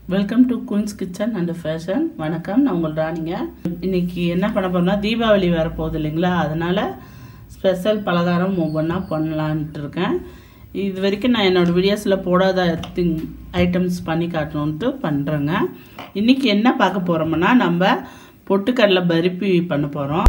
welcome to queen's kitchen and fashion வணக்கம் நான் உங்கள் ராணிங்க இன்னைக்கு என்ன பண்ண போறோம்னா தீபாவளி வரப்போகுது இல்லைங்களா அதனால ஸ்பெஷல் பலகாரம் ஒவ்வொன்றா பண்ணலான்ட்டு இருக்கேன் இது வரைக்கும் நான் என்னோட வீடியோஸில் போடாத திங் ஐட்டம்ஸ் பண்ணி காட்டணுன்ட்டு பண்ணுறேங்க இன்னைக்கு என்ன பார்க்க போகிறோம்னா நம்ம பொட்டுக்கடலை பருப்பி பண்ண போகிறோம்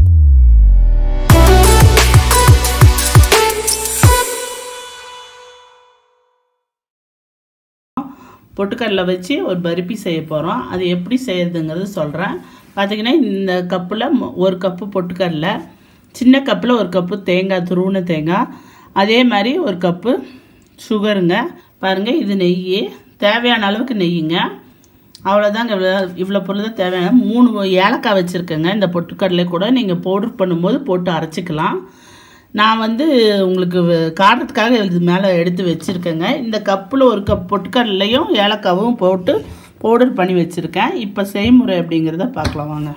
பொட்டுக்கடலை வச்சு ஒரு பருப்பி செய்ய போகிறோம் அது எப்படி செய்யறதுங்கிறது சொல்கிறேன் பார்த்தீங்கன்னா இந்த கப்பில் ஒரு கப்பு பொட்டுக்கடலை சின்ன கப்பில் ஒரு கப்பு தேங்காய் துருவின தேங்காய் அதே மாதிரி ஒரு கப்பு சுகருங்க பாருங்கள் இது நெய் தேவையான அளவுக்கு நெய்யுங்க அவ்வளோதாங்க இவ்வளோ இவ்வளோ பொருள் தான் தேவையான மூணு ஏலக்காய் வச்சுருக்கேங்க இந்த பொட்டுக்கடலை கூட நீங்கள் பவுடர் பண்ணும்போது போட்டு அரைச்சிக்கலாம் நான் வந்து உங்களுக்கு காட்டுறதுக்காக இது மேலே எடுத்து வச்சுருக்கேங்க இந்த கப்பில் ஒரு கப் பொட்டுக்கடலையும் ஏலக்காவும் போட்டு பவுடர் பண்ணி வச்சுருக்கேன் இப்போ செய்முறை அப்படிங்கிறத பார்க்கலாம் வாங்க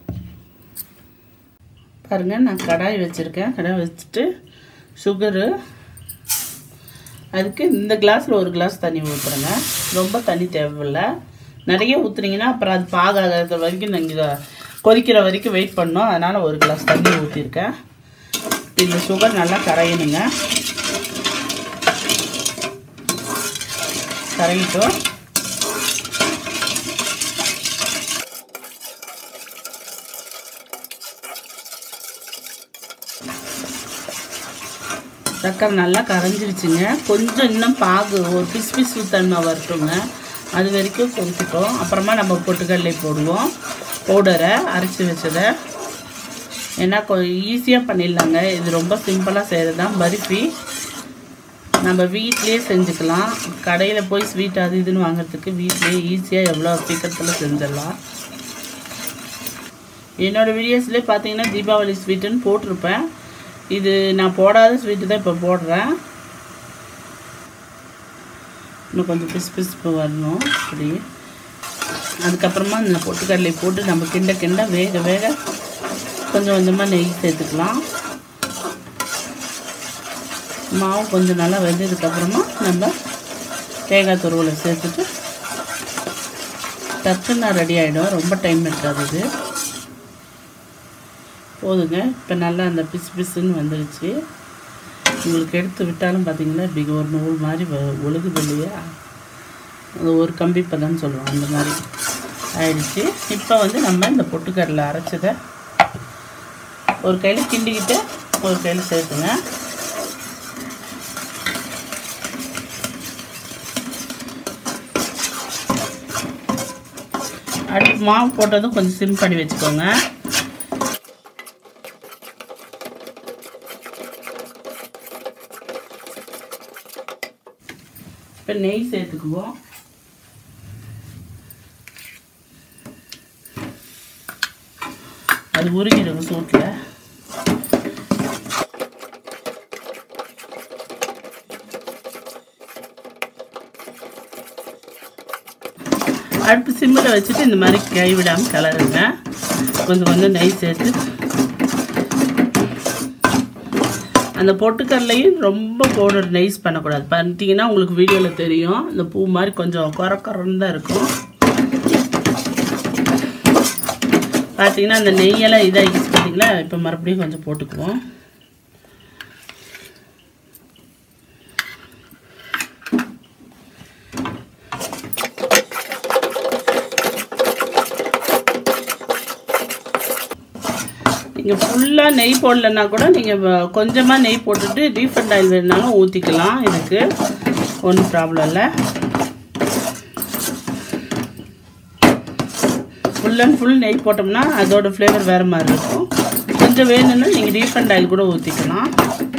பாருங்கள் நான் கடாய் வச்சுருக்கேன் கடாய் வச்சுட்டு சுகரு அதுக்கு இந்த கிளாஸில் ஒரு கிளாஸ் தண்ணி ஊற்றுறேங்க ரொம்ப தண்ணி தேவையில்லை நிறைய ஊற்றுனீங்கன்னா அப்புறம் அது பாகாத வரைக்கும் நீங்கள் கொதிக்கிற வரைக்கும் வெயிட் பண்ணோம் அதனால் ஒரு கிளாஸ் தண்ணி ஊற்றிருக்கேன் இந்த சுகர் நல்லா கரையணுங்க கரையிட்டோம் சக்கரை நல்லா கரைஞ்சிருச்சுங்க கொஞ்சம் இன்னும் பாகு ஒரு பிஸ் பிசு தன்மை வரட்டுங்க அது வரைக்கும் கொதிக்கிட்டோம் அப்புறமா நம்ம பொட்டுக்கடலை போடுவோம் பவுடரை அரைச்சி வச்சதை ஏன்னா ஈஸியாக பண்ணிடலாங்க இது ரொம்ப சிம்பிளாக செய்கிறது தான் பருப்பி நம்ம வீட்லேயே செஞ்சுக்கலாம் கடையில் போய் ஸ்வீட் அது இதுன்னு வாங்குறதுக்கு வீட்லேயே ஈஸியாக எவ்வளோ சீக்கிரத்தில் செஞ்சிடலாம் என்னோடய வீடியோஸ்லேயே பார்த்தீங்கன்னா தீபாவளி ஸ்வீட்டுன்னு போட்டிருப்பேன் இது நான் போடாத ஸ்வீட்டு தான் இப்போ போடுறேன் இன்னும் கொஞ்சம் பிசு பிசுப்பு வரணும் அப்படி அதுக்கப்புறமா இந்த பொட்டுக்கடலை போட்டு நம்ம கிண்ட கிண்ட வேக வேக கொஞ்சம் கொஞ்சமாக நெய் சேர்த்துக்கலாம் மாவு கொஞ்சம் நல்லா வெந்ததுக்கப்புறமா நம்ம தேங்காய் துருவலை சேர்த்துட்டு டக்குன்னு ரெடி ஆகிடும் ரொம்ப டைம் எடுக்காது இது போதுங்க இப்போ நல்லா அந்த பிசு பிசுன்னு வந்துடுச்சு உங்களுக்கு எடுத்து விட்டாலும் பார்த்தீங்கன்னா இப்படி ஒரு நூல் மாதிரி ஒழுகுது இல்லையா அது ஒரு கம்பி பதம்னு சொல்லுவோம் அந்த மாதிரி ஆயிடுச்சு இப்போ வந்து நம்ம இந்த பொட்டுக்கடலை அரைச்சதை ஒரு கையில் கிண்டிக்கிட்டு ஒரு கையில் சேர்த்துங்க அடுப்பு மாவு போட்டதும் கொஞ்சம் சிம் பண்ணி வச்சுக்கோங்க இப்போ நெய் சேர்த்துக்குவோம் அது உருகிடும் சூட்டில் அடுப்பு சிம்மில் வச்சுட்டு இந்த மாதிரி கை விடாமல் கிளறுங்க கொஞ்சம் கொஞ்சம் நெய் சேர்த்து அந்த பொட்டுக்கடலையும் ரொம்ப பவுடர் நெய்ஸ் பண்ணக்கூடாது பண்ணிட்டீங்கன்னா உங்களுக்கு வீடியோவில் தெரியும் இந்த பூ மாதிரி கொஞ்சம் குறை குறன்னு தான் இருக்கும் பார்த்தீங்கன்னா அந்த நெய்யெல்லாம் இதாகிடுச்சு பார்த்தீங்களா இப்போ மறுபடியும் கொஞ்சம் போட்டுக்குவோம் நீங்கள் ஃபுல்லாக நெய் போடலன்னா கூட நீங்கள் கொஞ்சமாக நெய் போட்டுட்டு ரீஃபண்ட் ஆயில் வேணுனாலும் ஊற்றிக்கலாம் இதுக்கு ஒன்றும் ப்ராப்ளம் இல்லை ஃபுல் அண்ட் ஃபுல் நெய் போட்டோம்னா அதோட ஃப்ளேவர் வேறு மாதிரி இருக்கும் கொஞ்சம் வேணும்னா நீங்கள் ரீஃபண்ட் ஆயில் கூட ஊற்றிக்கலாம்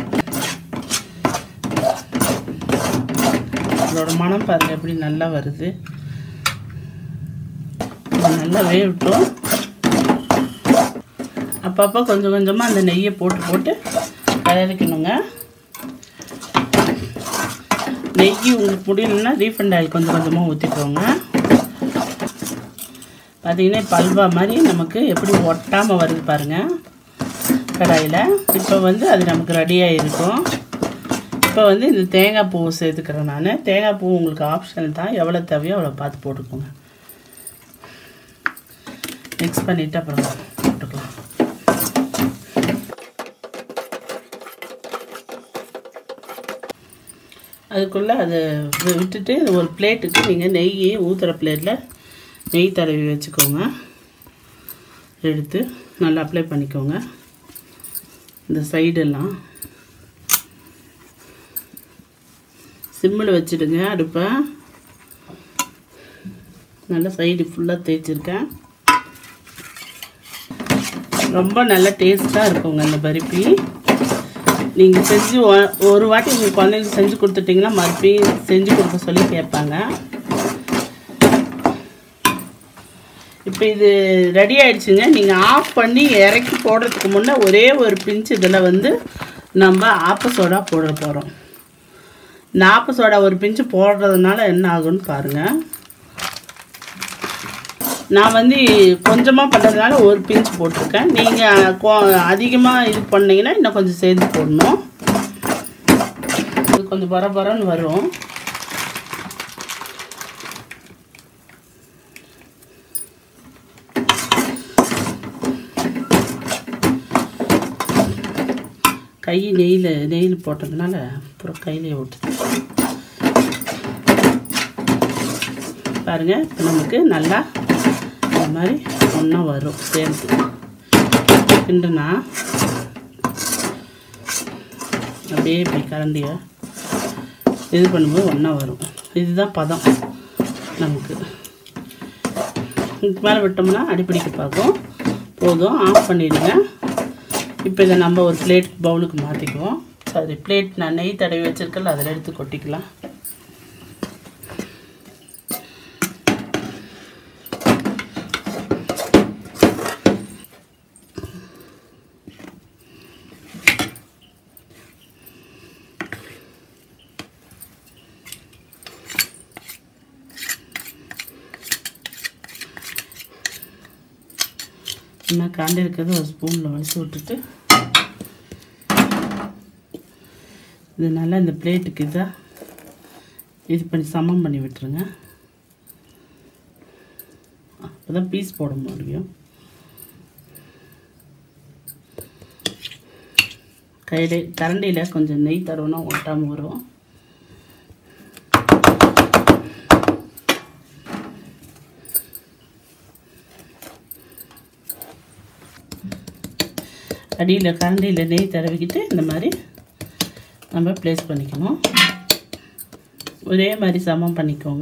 அதோட மனம் பாருங்கள் எப்படி நல்லா வருது நல்லா வேகட்டும் அப்பப்போ கொஞ்சம் கொஞ்சமாக அந்த நெய்யை போட்டு போட்டு கலரிக்கணுங்க நெய் உங்களுக்கு முடியலன்னா ரீஃபண்ட் ஆயில் கொஞ்சம் கொஞ்சமாக ஊற்றிக்கோங்க பார்த்தீங்கன்னா இப்போ அல்வா மாதிரி நமக்கு எப்படி ஒட்டாமல் வருது பாருங்கள் கடாயில் இப்போ வந்து அது நமக்கு ரெடியாக இருக்கும் இப்போ வந்து இந்த தேங்காய் பூ சேர்த்துக்கிறேன் நான் தேங்காய் பூ உங்களுக்கு ஆப்ஷனல் தான் எவ்வளோ தேவையோ அவ்வளோ பார்த்து போட்டுக்கோங்க மிக்ஸ் பண்ணிவிட்டு அப்புறம் போட்டுக்கலாம் அதுக்குள்ளே அதை வி- விட்டுட்டு ஒரு பிளேட்டுக்கு நீங்கள் நெய் ஊற்றுற பிளேட்டில் நெய் தடவி வச்சுக்கோங்க எடுத்து நல்லா அப்ளை பண்ணிக்கோங்க இந்த சைடெல்லாம் சிம்மில் வச்சுடுங்க அடுப்பை நல்லா சைடு ஃபுல்லாக தேய்ச்சிருக்கேன் ரொம்ப நல்ல டேஸ்ட்டாக இருக்குங்க இந்த பருப்பி நீங்கள் செஞ்சு ஒ- ஒரு வாட்டி உங்கள் குழந்தைங்களுக்கு செஞ்சு கொடுத்துட்டிங்கன்னா மறுபடியும் செஞ்சு கொடுக்க சொல்லி கேட்பாங்க இப்போ இது ரெடி ஆயிடுச்சுங்க நீங்கள் ஆஃப் பண்ணி இறக்கி போடுறதுக்கு முன்னே ஒரே ஒரு பிஞ்சு இதில் வந்து நம்ம ஆப்ப சோடா போட போகிறோம் இந்த ஆப்ப சோடா ஒரு பிஞ்சு போடுறதுனால என்ன ஆகும்னு பாருங்கள் நான் வந்து கொஞ்சமாக பண்ணுறதுனால ஒரு பிஞ்சு போட்டிருக்கேன் நீங்கள் அதிகமாக இது பண்ணீங்கன்னா இன்னும் கொஞ்சம் சேர்த்து போடணும் இது கொஞ்சம் பரபரன்னு வரும் கை நெய்யில் நெய்யில் போட்டதுனால அப்புறம் கையிலே விட்டுது பாருங்க இப்போ நமக்கு நல்லா இந்த மாதிரி ஒன்றா வரும் சேர்ந்து கிண்டுனா அப்படியே இப்படி கரண்டியை இது பண்ணும்போது ஒன்றா வரும் இதுதான் பதம் நமக்கு இதுக்கு மேலே விட்டோம்னா அடிப்பிடிக்க பார்க்கும் போதும் ஆஃப் பண்ணிடுங்க இப்போ இதை நம்ம ஒரு பிளேட் பவுலுக்கு மாற்றிக்குவோம் சரி பிளேட் நான் நெய் தடவி வச்சிருக்கல அதில் எடுத்து கொட்டிக்கலாம் இன்னும் காண்டி இருக்கிறது ஒரு ஸ்பூனில் வலிச்சு விட்டுட்டு இது நல்லா இந்த பிளேட்டுக்கு இதாக இது பண்ணி சமம் பண்ணி விட்டுருங்க அப்போ தான் பீஸ் போட முடியும் கையில் கரண்டியில் கொஞ்சம் நெய் தடவைனா ஒட்டாமல் வரும் அடியில் கரண்டியில் நெய் தடவிக்கிட்டு இந்த மாதிரி நம்ம ப்ளேஸ் பண்ணிக்கணும் ஒரே மாதிரி சமம் பண்ணிக்கோங்க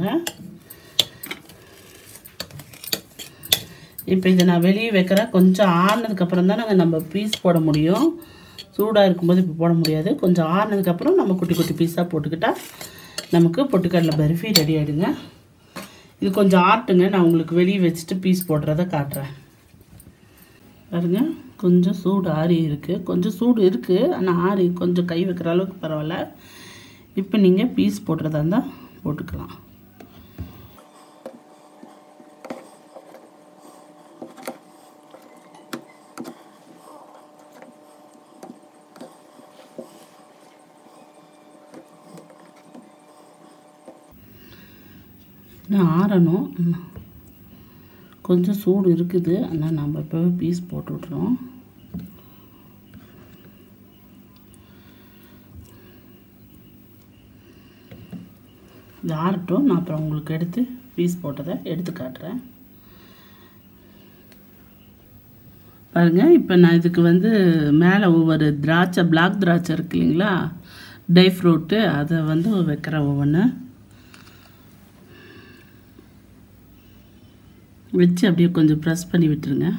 இப்போ இதை நான் வெளியே வைக்கிறேன் கொஞ்சம் ஆறுனதுக்கப்புறம் தான் நாங்கள் நம்ம பீஸ் போட முடியும் சூடாக இருக்கும்போது இப்போ போட முடியாது கொஞ்சம் ஆறுனதுக்கப்புறம் நம்ம குட்டி குட்டி பீஸாக போட்டுக்கிட்டா நமக்கு பொட்டுக்கடலை பர்ஃபி ரெடி ஆகிடுங்க இது கொஞ்சம் ஆட்டுங்க நான் உங்களுக்கு வெளியே வச்சுட்டு பீஸ் போடுறத காட்டுறேன் பாருங்க கொஞ்சம் சூடு ஆறி இருக்குது கொஞ்சம் சூடு இருக்குது ஆனால் ஆறி கொஞ்சம் கை வைக்கிற அளவுக்கு பரவாயில்ல இப்போ நீங்கள் பீஸ் போடுறதா இருந்தால் போட்டுக்கலாம் இன்னும் ஆறணும் இன்னும் கொஞ்சம் சூடு இருக்குது ஆனால் நம்ம இப்போவே பீஸ் போட்டு விட்றோம் இது ஆறட்டும் நான் அப்புறம் உங்களுக்கு எடுத்து பீஸ் போட்டதை எடுத்து காட்டுறேன் பாருங்க இப்போ நான் இதுக்கு வந்து மேலே ஒவ்வொரு திராட்சை பிளாக் திராட்சை இருக்கு இல்லைங்களா ட்ரை ஃப்ரூட்டு அதை வந்து வைக்கிறேன் ஒவ்வொன்று வச்சு அப்படியே கொஞ்சம் ப்ரெஸ் பண்ணி விட்டுருங்க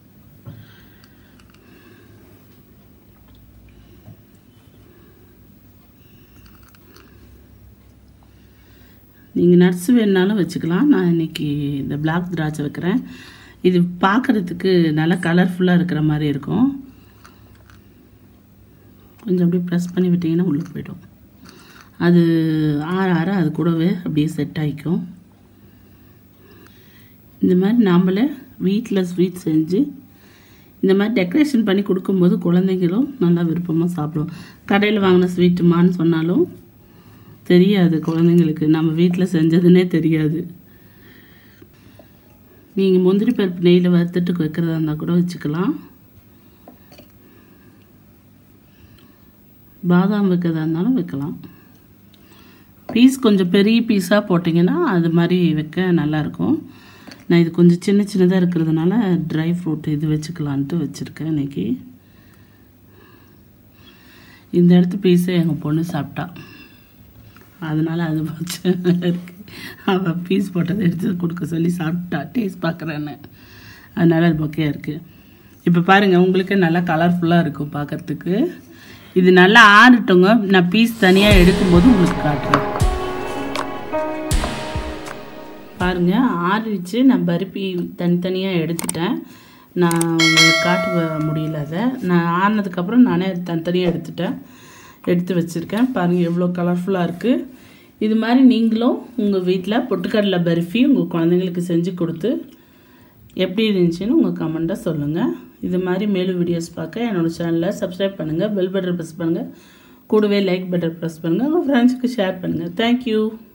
நீங்கள் நட்ஸ் வேணுனாலும் வச்சுக்கலாம் நான் இன்னைக்கு இந்த பிளாக் திராட்சை வைக்கிறேன் இது பார்க்குறதுக்கு நல்லா கலர்ஃபுல்லாக இருக்கிற மாதிரி இருக்கும் கொஞ்சம் அப்படியே ப்ரெஸ் பண்ணி விட்டிங்கன்னா உள்ளே போயிடும் அது ஆற ஆற அது கூடவே அப்படியே செட் ஆகிக்கும் இந்த மாதிரி நாமளே வீட்டில் ஸ்வீட் செஞ்சு இந்த மாதிரி டெக்கரேஷன் பண்ணி கொடுக்கும்போது குழந்தைங்களும் நல்லா விருப்பமாக சாப்பிடுவோம் கடையில் வாங்கின ஸ்வீட்டுமான்னு சொன்னாலும் தெரியாது குழந்தைங்களுக்கு நம்ம வீட்டில் செஞ்சதுன்னே தெரியாது நீங்கள் முந்திரி பருப்பு நெய்யில் வறுத்துட்டு வைக்கிறதா இருந்தால் கூட வச்சுக்கலாம் பாதாம் வைக்கிறதா இருந்தாலும் வைக்கலாம் பீஸ் கொஞ்சம் பெரிய பீஸாக போட்டிங்கன்னா அது மாதிரி வைக்க நல்லாயிருக்கும் நான் இது கொஞ்சம் சின்ன சின்னதாக இருக்கிறதுனால ட்ரை ஃப்ரூட் இது வச்சுக்கலான்ட்டு வச்சுருக்கேன் இன்றைக்கி இந்த இடத்து பீஸை எங்கள் பொண்ணு சாப்பிட்டா அதனால் அது வச்சு இருக்கு அவள் பீஸ் போட்டதை எடுத்து கொடுக்க சொல்லி சாப்பிட்டா டேஸ்ட் பார்க்குறேன்னு அதனால் அது பொக்கையாக இருக்குது இப்போ பாருங்கள் உங்களுக்கு நல்லா கலர்ஃபுல்லாக இருக்கும் பார்க்குறதுக்கு இது நல்லா ஆறட்டுங்க நான் பீஸ் தனியாக எடுக்கும்போது உங்களுக்கு காட்டுறேன் பாருங்கள் ஆறிடுச்சு நான் பருப்பி தனித்தனியாக எடுத்துட்டேன் நான் உங்களுக்கு காட்ட முடியல அதை நான் ஆறினதுக்கப்புறம் நானே தனித்தனியாக எடுத்துட்டேன் எடுத்து வச்சுருக்கேன் பாருங்கள் எவ்வளோ கலர்ஃபுல்லாக இருக்குது இது மாதிரி நீங்களும் உங்கள் வீட்டில் பொட்டுக்கடலை பர்ஃபி உங்கள் குழந்தைங்களுக்கு செஞ்சு கொடுத்து எப்படி இருந்துச்சுன்னு உங்கள் கமெண்ட்டை சொல்லுங்கள் இது மாதிரி மேலும் வீடியோஸ் பார்க்க என்னோடய சேனலை சப்ஸ்கிரைப் பண்ணுங்கள் பெல் பட்டன் ப்ரெஸ் பண்ணுங்கள் கூடவே லைக் பட்டன் ப்ரெஸ் பண்ணுங்கள் உங்கள் ஃப்ரெண்ட்ஸுக்கு ஷேர் பண்ணுங்கள் தேங்க்யூ